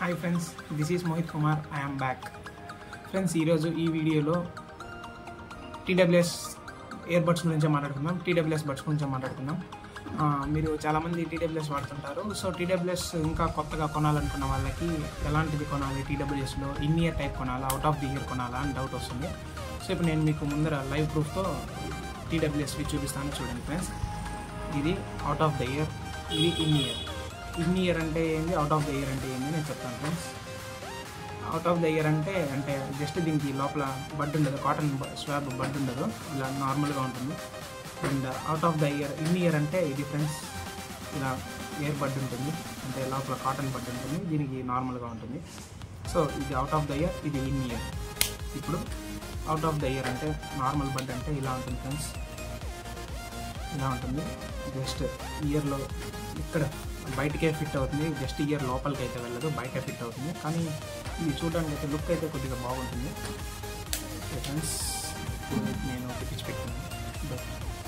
Hi friends this is Mohit Kumar I'm back friends ఈరోజు ఈ వీడియోలో టీడబ్ల్యూఎస్ ఇయర్ బడ్స్ గురించి మాట్లాడుకుందాం టీడబ్ల్యూఎస్ బడ్స్ గురించి మాట్లాడుకుందాం ఆ, మీరు చాలామంది టీడబ్ల్యూఎస్ వాడుతుంటారు సో టీడబ్ల్యూఎస్ ఇంకా కొత్తగా కొనాలనుకున్న వాళ్ళకి ఎలాంటిది కొనాలి టీడబ్ల్యూఎస్లో ఇన్ ఇయర్ టైప్ కొనాలా అవుట్ ఆఫ్ ది ఇయర్ కొనాలా అని డౌట్ వస్తుంది సో ఇప్పుడు నేను మీకు ముందర లైవ్ ప్రూఫ్తో టీడబ్ల్యూఎస్వి చూపిస్తాను చూడండి ఫ్రెండ్స్ ఇది అవుట్ ఆఫ్ ద ఇయర్ ఇది ఇన్ ఇయర్ ఇన్ ఇయర్ అంటే ఏంది అవుట్ ఆఫ్ ద ఇయర్ అంటే ఏంది నేను చెప్తాను friends out of the ear అంటే అంటే జస్ట్ దీనికి లోపల బడ్ ఉండదు కాటన్ స్వాబ్ బడ్ ఉండదు ఇలా నార్మల్గా ఉంటుంది and out of the ear in ear అంటే ఇది ఫ్రెండ్స్ ఇలా ఇయర్ బడ్ ఉంటుంది అంటే లోపల కాటన్ బడ్ ఉంటుంది దీనికి నార్మల్గా ఉంటుంది సో ఇది అవుట్ ఆఫ్ ద ఇయర్ ఇది ఇన్ ఇయర్ ఇప్పుడు అవుట్ ఆఫ్ ద ఇయర్ అంటే నార్మల్ బడ్ అంటే ఇలా ఉంటుంది ఫ్రెండ్స్ ఇలా ఉంటుంది జస్ట్ ఇయర్లో ఇక్కడ బయటకే ఫిట్ అవుతుంది జస్ట్ ఇయర్ లోపలికి అయితే వెళ్ళదు బయట ఫిట్ అవుతుంది కానీ ఇది చూడడానికి అయితే లుక్ అయితే కొద్దిగా బాగుంటుంది ఓకే ఫ్రెండ్స్ ఇప్పుడు నేను తెప్పించి పెట్టాను ఇదో.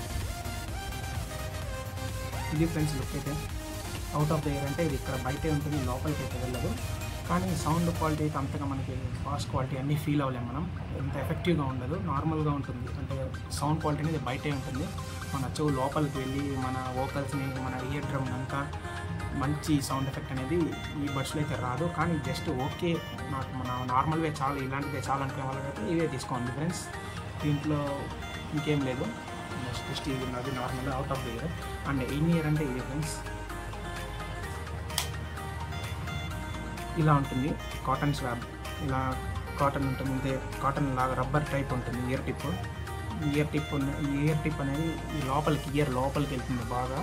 ఇది ఫ్రెండ్స్ లుక్ అయితే అవుట్ ఆఫ్ ద ఇయర్ అంటే ఇది ఇక్కడ బయటే ఉంటుంది లోపలికి అయితే వెళ్ళదు కానీ సౌండ్ క్వాలిటీ అయితే అంతగా మనకి బాస్ క్వాలిటీ అన్నీ ఫీల్ అవ్వలేము మనం ఎంత ఎఫెక్టివ్గా ఉండదు నార్మల్గా ఉంటుంది అంటే సౌండ్ క్వాలిటీ అనేది బయటే ఉంటుంది మన చెవు లోపలికి వెళ్ళి మన వోకల్స్ని మన ఇయర్ డ్రమ్ అంతా మంచి సౌండ్ ఎఫెక్ట్ అనేది ఈ బడ్స్లో అయితే రాదు కానీ జస్ట్ ఓకే నాకు మన నార్మల్గా చాలా ఇలాంటిదే చాలా అనుకునే వాళ్ళకైతే ఇవే తీసుకోండి ఫ్రెండ్స్ దీంట్లో ఇంకేం లేదు జస్ట్ ఇది అది నార్మల్గా out of the ear and in ear అంటే ఇది ఫ్రెండ్స్ ఇలా ఉంటుంది కాటన్ స్వాబ్ ఇలా కాటన్ ఉంటుంది అంటే కాటన్ లాగా రబ్బర్ టైప్ ఉంటుంది ear tip ear tip ear tip అనేది ఈ లోపలికి ఇయర్ లోపలికి వెళ్తుంది బాగా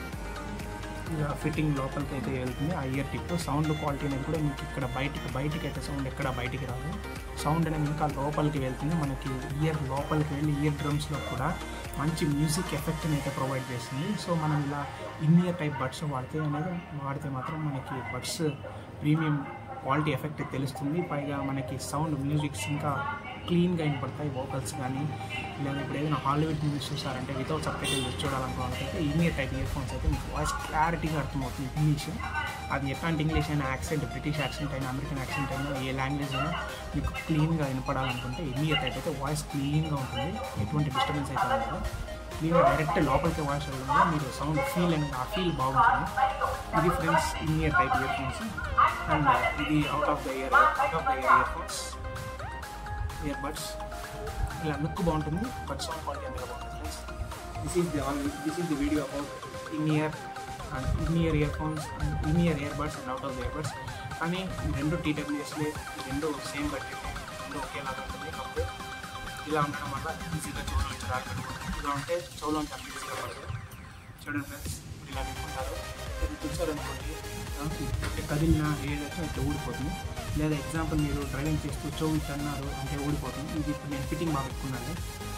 ఇలా ఫిట్టింగ్ లోపలికి అయితే వెళ్తుంది ఆ ఇయర్ టిప్ సౌండ్ క్వాలిటీ అనేది కూడా మీకు ఇక్కడ బయటికి బయటికి అయితే సౌండ్ ఎక్కడ బయటికి రాదు సౌండ్ అనేది ఇంకా లోపలికి వెళ్తుంది మనకి ఇయర్ లోపలికి వెళ్ళి ఇయర్ డ్రమ్స్లో కూడా మంచి మ్యూజిక్ ఎఫెక్ట్ని అయితే ప్రొవైడ్ చేస్తుంది సో మనం ఇలా ఇన్ ఇయర్ టైప్ బడ్స్ వాడితే అనేది వాడితే మాత్రం మనకి బడ్స్ ప్రీమియం క్వాలిటీ ఎఫెక్ట్ తెలుస్తుంది పైగా మనకి సౌండ్ మ్యూజిక్స్ ఇంకా క్లీన్గా వినపడతాయి వోకల్స్ కానీ లేదా ఇప్పుడు ఏదైనా హాలీవుడ్ మూవీస్ చూసారంటే వితౌట్ సబ్ టైటిల్ చూడాలనుకోవాలంటే ఇమీడియట్ టైప్ ఇయర్ ఫోన్స్ అయితే మీకు వాయిస్ క్లారిటీగా అర్థమవుతుంది ఇంగ్లీష్ అది ఎట్లాంటి ఇంగ్లీష్ అయినా యాక్సెంట్ బ్రిటిష్ యాక్సెంట్ అయినా అమెరికన్ యాక్సెంట్ అయినా ఏ లాంగ్వేజ్ అయినా మీకు క్లీన్గా వినపడాలనుకుంటే ఇమీడియట్ టైప్ అయితే వాయిస్ క్లీన్గా ఉంటుంది ఎటువంటి డిస్టర్బెన్స్ అయితే ఉండదు క్లీన్గా డైరెక్ట్ లోపలికి వాయిస్ వెళ్ళడం మీరు సౌండ్ ఫీల్ అనేది ఆ ఫీల్ బాగుంటుంది ఇది friends in ear type earphones and ఇది out of the ear out of the ear earphones earbuds ఇలా లుక్ బాగుంటుంది బట్ సౌండ్ క్వాలిటీ అంతగా బాగుంటుంది friends this is the all this is the video about in ear and in ear earphones and in ear earbuds and out of the earbuds కానీ ఈ రెండు టీడబ్ల్యూఎస్లే రెండు same budget రెండు ఒకేలాగా ఉంటుంది కాకపోతే ఇలా ఉండడం వల్ల ఈజీగా చెవులోంచి రాకపోతుంది ఇలా ఉంటే చెవులోంచి అంత ఈజీగా పడదు చూడండి ఫ్రెండ్స్ ఇప్పుడు ఇలా పెట్టుకుంటారు ఇది కూర్చోరనుకోండి ఇట్లా కదిలినా ఏదైతే ఇట్లా ఊడిపోతుంది లేదా ఎగ్జాంపుల్ మీరు డ్రైవింగ్ చేస్తూ చెవు ఇట్లా అన్నారు అంటే ఊడిపోతుంది ఇది ఇప్పుడు నేను ఫిట్టింగ్ బాగా పెట్టుకున్నాను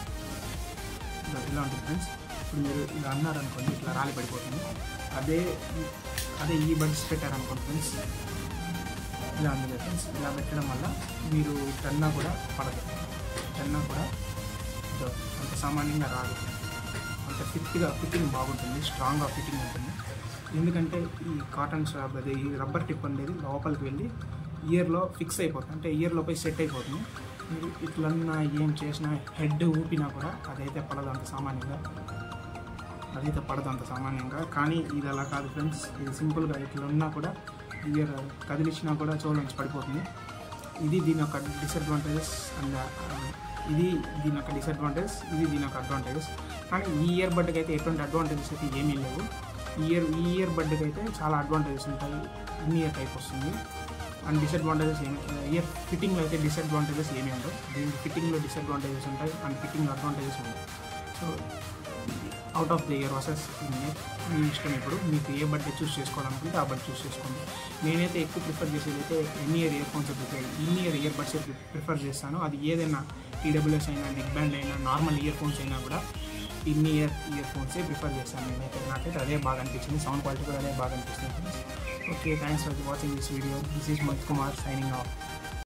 ఇలా ఇలా ఉంటుంది ఫ్రెండ్స్ ఇప్పుడు మీరు ఇలా అన్నారు అనుకోండి ఇట్లా రాలి పడిపోతుంది అదే అదే ఈ బడ్స్ పెట్టారనుకోండి ఫ్రెండ్స్ ఇలా ఉంది కదా ఫ్రెండ్స్ ఇలా పెట్టడం వల్ల మీరు టన్నా కూడా పడదు టన్నా కూడా ఇదో అంత సామాన్యంగా రాదు అంత ఫిట్గా ఫిట్టింగ్ బాగుంటుంది స్ట్రాంగ్గా ఫిట్టింగ్ ఉంటుంది ఎందుకంటే ఈ కాటన్ స్వాబ్ అదే ఈ రబ్బర్ టిప్ అనేది లోపలికి వెళ్ళి ఇయర్లో ఫిక్స్ అయిపోతుంది అంటే ఇయర్లో పోయి సెట్ అయిపోతుంది మీరు ఇట్లన్నా ఏం చేసినా హెడ్ ఊపినా కూడా అదైతే పడదు అంత సామాన్యంగా అదైతే పడదు అంత సామాన్యంగా కానీ ఇది అలా కాదు ఫ్రెండ్స్ ఇది సింపుల్గా ఇట్లా ఉన్నా కూడా ఇయర్ కదిలిచ్చినా కూడా నుంచి పడిపోతుంది ఇది దీని యొక్క డిసడ్వాంటేజెస్ అండ్ ఇది దీని యొక్క డిసడ్వాంటేజ్ ఇది దీని యొక్క అడ్వాంటేజెస్ కానీ ఈ ఇయర్ బడ్కి అయితే ఎటువంటి అడ్వాంటేజెస్ అయితే ఏమీ లేవు ఈ ఇయర్ ఈ ఇయర్ బడ్కి అయితే చాలా అడ్వాంటేజెస్ ఉంటాయి ఇన్ ఇయర్ టైప్ వస్తుంది అండ్ డిసడ్వాంటేజెస్ ఏమి ఇయర్ ఫిట్టింగ్లో అయితే డిసడ్వాంటేజెస్ ఏమీ ఉండవు దీనికి ఫిట్టింగ్లో డిసడ్వాంటేజెస్ ఉంటాయి అండ్ ఫిట్టింగ్లో అడ్వాంటేజెస్ ఉంటాయి so out of the ear versus in ear మీ ఇష్టం ఇప్పుడు మీకు ఏ బడ్డే చూస్ చేసుకోవాలనుకుంటే ఆ బడ్ చూస్ చేసుకోండి నేనైతే ఎక్కువ ప్రిఫర్ చేసేది అయితే in ear earphones prefer in ear earbuds prefer చేస్తాను అది ఏదైనా టీడబ్ల్యూఎస్ అయినా నెక్ బ్యాండ్ అయినా నార్మల్ ఇయర్ ఫోన్స్ అయినా కూడా ఇన్ ఇయర్ ఇయర్ ఫోన్సే ప్రిఫర్ చేస్తాను నేనైతే నాకైతే అదే బాగా అనిపించింది సౌండ్ క్వాలిటీ కూడా అదే బాగా అనిపిస్తుంది okay thanks for watching this video this is Mohit Kumar signing of